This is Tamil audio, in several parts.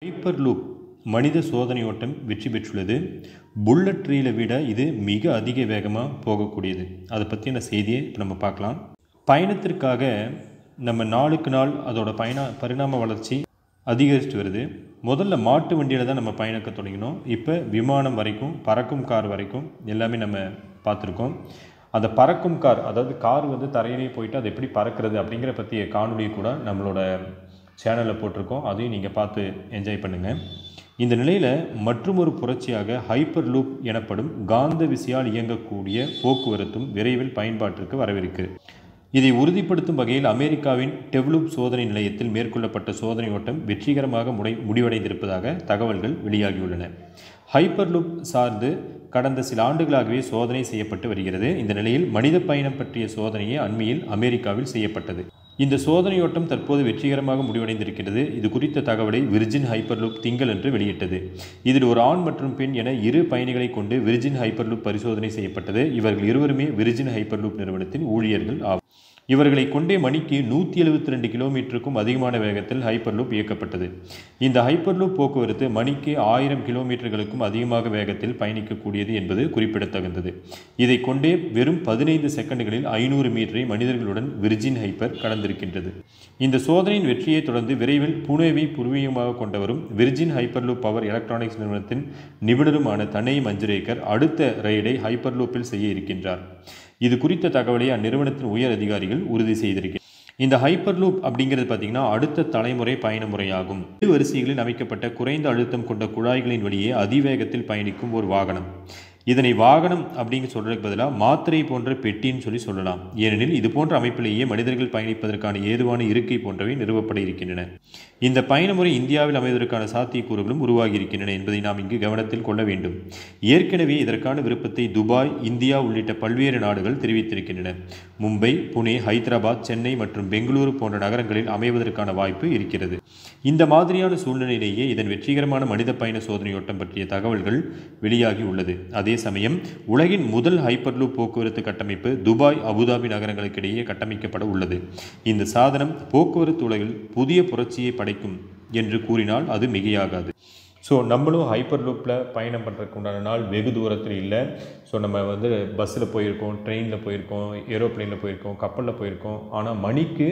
ஹைப்பர் லூப் மனித சோதனை ஓட்டம் வெற்றி பெற்றுள்ளது புல்லட் ட்ரெயிலை விட இது மிக அதிக வேகமாக போகக்கூடியது அதை பற்றின செய்தியை இப்போ நம்ம பார்க்கலாம் பயணத்திற்காக நம்ம நாளுக்கு நாள் அதோட பயண பரிணாம வளர்ச்சி அதிகரிச்சுட்டு வருது முதல்ல மாட்டு வண்டியில் தான் நம்ம பயணிக்க தொடங்கினோம் இப்போ விமானம் வரைக்கும் பறக்கும் கார் வரைக்கும் எல்லாமே நம்ம பார்த்துருக்கோம் அந்த பறக்கும் கார் அதாவது கார் வந்து தரையிலே போயிட்டு அது எப்படி பறக்கிறது அப்படிங்கிற பற்றிய காணொளி கூட நம்மளோட சேனலில் போட்டிருக்கோம் அதையும் நீங்கள் பார்த்து என்ஜாய் பண்ணுங்கள் இந்த நிலையில் மற்றுமொரு புரட்சியாக ஹைப்பர் லூப் எனப்படும் காந்த விசையால் இயங்கக்கூடிய போக்குவரத்தும் விரைவில் பயன்பாட்டிற்கு வரவிருக்கு இதை உறுதிப்படுத்தும் வகையில் அமெரிக்காவின் டெவ்லூப் சோதனை நிலையத்தில் மேற்கொள்ளப்பட்ட சோதனை ஓட்டம் வெற்றிகரமாக முடை முடிவடைந்திருப்பதாக தகவல்கள் வெளியாகியுள்ளன ஹைப்பர் லூப் சார்ந்து கடந்த சில ஆண்டுகளாகவே சோதனை செய்யப்பட்டு வருகிறது இந்த நிலையில் மனித பயணம் பற்றிய சோதனையே அண்மையில் அமெரிக்காவில் செய்யப்பட்டது இந்த சோதனையோட்டம் தற்போது வெற்றிகரமாக முடிவடைந்திருக்கிறது இது குறித்த தகவலை விர்ஜின் ஹைப்பர்லூப் திங்களன்று வெளியிட்டது இதில் ஒரு ஆண் மற்றும் பெண் என இரு பயணிகளை கொண்டு விர்ஜின் ஹைப்பர்லூப் பரிசோதனை செய்யப்பட்டது இவர்கள் இருவருமே விர்ஜின் ஹைப்பர்லூப் நிறுவனத்தின் ஊழியர்கள் ஆகும் இவர்களை கொண்டே மணிக்கு நூற்றி எழுபத்தி ரெண்டு கிலோமீட்டருக்கும் அதிகமான வேகத்தில் ஹைப்பர்லூப் இயக்கப்பட்டது இந்த ஹைப்பர்லூப் போக்குவரத்து மணிக்கு ஆயிரம் கிலோமீட்டர்களுக்கும் அதிகமாக வேகத்தில் பயணிக்கக்கூடியது என்பது குறிப்பிடத்தகுந்தது இதை கொண்டே வெறும் பதினைந்து செகண்டுகளில் ஐநூறு மீட்டரை மனிதர்களுடன் விர்ஜின் ஹைப்பர் கடந்திருக்கின்றது இந்த சோதனையின் வெற்றியை தொடர்ந்து விரைவில் புனேவை பூர்வீகமாக கொண்டவரும் விர்ஜின் ஹைப்பர்லூப் பவர் எலக்ட்ரானிக்ஸ் நிறுவனத்தின் நிபுணருமான தனே மஞ்சுரேக்கர் அடுத்த ரைடை ஹைப்பர்லூப்பில் செய்ய இருக்கின்றார் இது குறித்த தகவலை அந்நிறுவனத்தின் உயர் அதிகாரிகள் உறுதி செய்திருக்கிறார் இந்த ஹைப்பர் லூப் அப்படிங்கிறது பார்த்திங்கன்னா அடுத்த தலைமுறை பயண முறையாகும் இரு வரிசைகளில் அமைக்கப்பட்ட குறைந்த அழுத்தம் கொண்ட குழாய்களின் வழியே அதிவேகத்தில் பயணிக்கும் ஒரு வாகனம் இதனை வாகனம் அப்படிங்க சொல்றதுக்கு பதிலாக மாத்திரை போன்ற பெட்டின்னு சொல்லி சொல்லலாம் ஏனெனில் இது போன்ற அமைப்பிலேயே மனிதர்கள் பயணிப்பதற்கான ஏதுவான இருக்கை போன்றவை நிறுவப்பட இருக்கின்றன இந்த பயணமுறை இந்தியாவில் அமைவதற்கான சாத்தியக்கூறுகளும் உருவாகி இருக்கின்றன என்பதை நாம் இங்கு கவனத்தில் கொள்ள வேண்டும் ஏற்கனவே இதற்கான விருப்பத்தை துபாய் இந்தியா உள்ளிட்ட பல்வேறு நாடுகள் தெரிவித்திருக்கின்றன மும்பை புனே ஹைதராபாத் சென்னை மற்றும் பெங்களூரு போன்ற நகரங்களில் அமைவதற்கான வாய்ப்பு இருக்கிறது இந்த மாதிரியான சூழ்நிலையிலேயே இதன் வெற்றிகரமான மனித பயண சோதனையோட்டம் பற்றிய தகவல்கள் வெளியாகி உள்ளது அதே சமயம் உலகின் முதல் ஹைப்பர்லூப் போக்குவரத்து கட்டமைப்பு துபாய் அபுதாபி நகரங்களுக்கிடையே கட்டமைக்கப்பட உள்ளது இந்த சாதனம் போக்குவரத்து உலகில் புதிய புரட்சியை படைக்கும் என்று கூறினால் அது மிகையாகாது ஸோ நம்மளும் ஹைப்பர் லூப்பில் பயணம் பண்ணுறதுக்கு உண்டான நாள் வெகு தூரத்தில் இல்லை ஸோ நம்ம வந்து பஸ்ஸில் போயிருக்கோம் ட்ரெயினில் போயிருக்கோம் ஏரோப்ளேனில் போயிருக்கோம் கப்பலில் போயிருக்கோம் ஆனால் மணிக்கு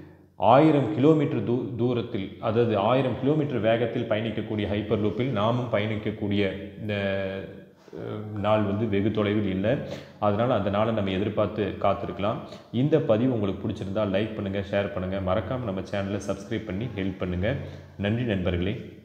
ஆயிரம் கிலோமீட்டர் தூ தூரத்தில் அதாவது ஆயிரம் கிலோமீட்டர் வேகத்தில் பயணிக்கக்கூடிய ஹைப்பர் லூப்பில் நாமும் பயணிக்கக்கூடிய இந்த நாள் வந்து வெகு தொலைவில் இல்லை அதனால் அந்த நாளை நம்ம எதிர்பார்த்து காத்திருக்கலாம் இந்த பதிவு உங்களுக்கு பிடிச்சிருந்தால் லைக் பண்ணுங்கள் ஷேர் பண்ணுங்கள் மறக்காமல் நம்ம சேனலை சப்ஸ்கிரைப் பண்ணி ஹெல்ப் பண்ணுங்கள் நன்றி நண்பர்களே